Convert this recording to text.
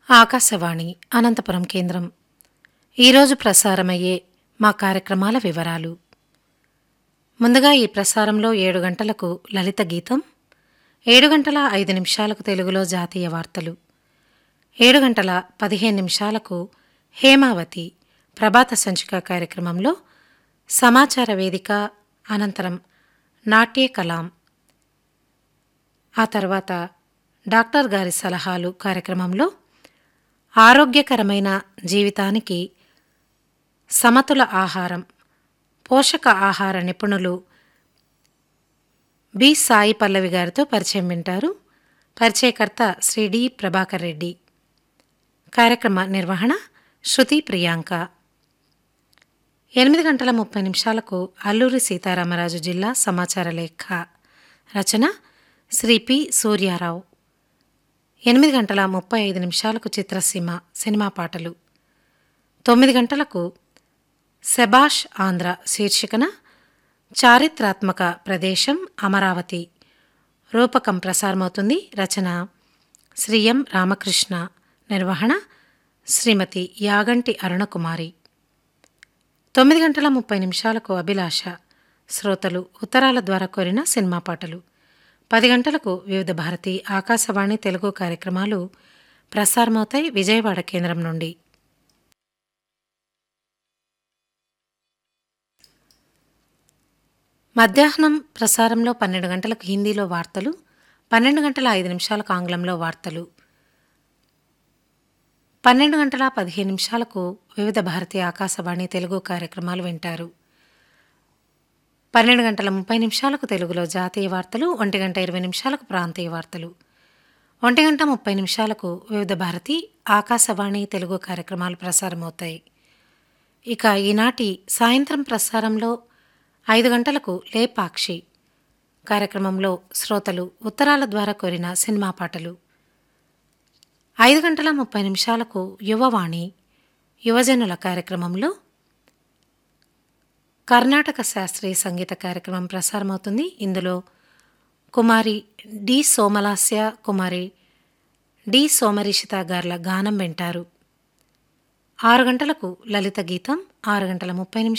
ఆకాశవాణి అనంతపురం కేంద్రం ఈరోజు ప్రసారమయ్యే మా కార్యక్రమాల వివరాలు ముందుగా ఈ ప్రసారంలో ఏడు గంటలకు లలిత గీతం ఏడు గంటల ఐదు నిమిషాలకు తెలుగులో జాతీయ వార్తలు ఏడు గంటల పదిహేను నిమిషాలకు హేమావతి ప్రభాత సంచిక కార్యక్రమంలో సమాచార వేదిక అనంతరం నాట్య కలాం ఆ తర్వాత డాక్టర్ గారి సలహాలు కార్యక్రమంలో ఆరోగ్యకరమైన జీవితానికి సమతుల ఆహారం పోషక ఆహార నిపుణులు బి సాయి పల్లవి గారితో పరిచయం వింటారు పరిచయకర్త శ్రీ డి ప్రభాకర్ రెడ్డి కార్యక్రమ నిర్వహణ శృతి ప్రియాంక ఎనిమిది గంటల ముప్పై నిమిషాలకు అల్లూరి సీతారామరాజు జిల్లా సమాచార లేఖ రచన శ్రీ పి సూర్యారావు ఎనిమిది గంటల ముప్పై ఐదు నిమిషాలకు చిత్రసీమ సినిమా పాటలు తొమ్మిది గంటలకు సెబాష్ ఆంధ్ర శీర్షికన చారిత్రాత్మక ప్రదేశం అమరావతి రూపకం ప్రసారమవుతుంది రచన శ్రీ ఎం రామకృష్ణ నిర్వహణ శ్రీమతి యాగంటి అరుణకుమారి తొమ్మిది గంటల ముప్పై నిమిషాలకు అభిలాష శ్రోతలు ఉత్తరాల ద్వారా కోరిన సినిమా పాటలు పది గంటలకు వివిధ భారతి ఆకాశవాణి తెలుగు కార్యక్రమాలు ప్రసారమవుతాయి విజయవాడ కేంద్రం నుండి మధ్యాహ్నం ప్రసారంలో పన్నెండు గంటలకు హిందీలో వార్తలు పన్నెండు గంటల ఐదు నిమిషాలకు ఆంగ్లంలో వార్తలు పన్నెండు గంటల పదిహేను నిమిషాలకు వివిధ భారతీయ ఆకాశవాణి తెలుగు కార్యక్రమాలు వింటారు పన్నెండు గంటల ముప్పై నిమిషాలకు తెలుగులో జాతీయ వార్తలు ఒంటి గంట ఇరవై నిమిషాలకు ప్రాంతీయ వార్తలు ఒంటి గంట ముప్పై నిమిషాలకు వివిధ భారతి ఆకాశవాణి తెలుగు కార్యక్రమాలు ప్రసారమవుతాయి ఇక ఈనాటి సాయంత్రం ప్రసారంలో ఐదు గంటలకు లేపాక్షి కార్యక్రమంలో శ్రోతలు ఉత్తరాల ద్వారా కోరిన సినిమా పాటలు ఐదు గంటల ముప్పై నిమిషాలకు యువవాణి యువజనుల కార్యక్రమంలో కర్ణాటక శాస్త్రీయ సంగీత కార్యక్రమం ప్రసారమవుతుంది ఇందులో కుమారి డి సోమలాస్య కుమారి డి సోమరిషిత గార్ల గానం వింటారు ఆరు గంటలకు లలిత గీతం ఆరు గంటల ముప్పై నిమిషాలు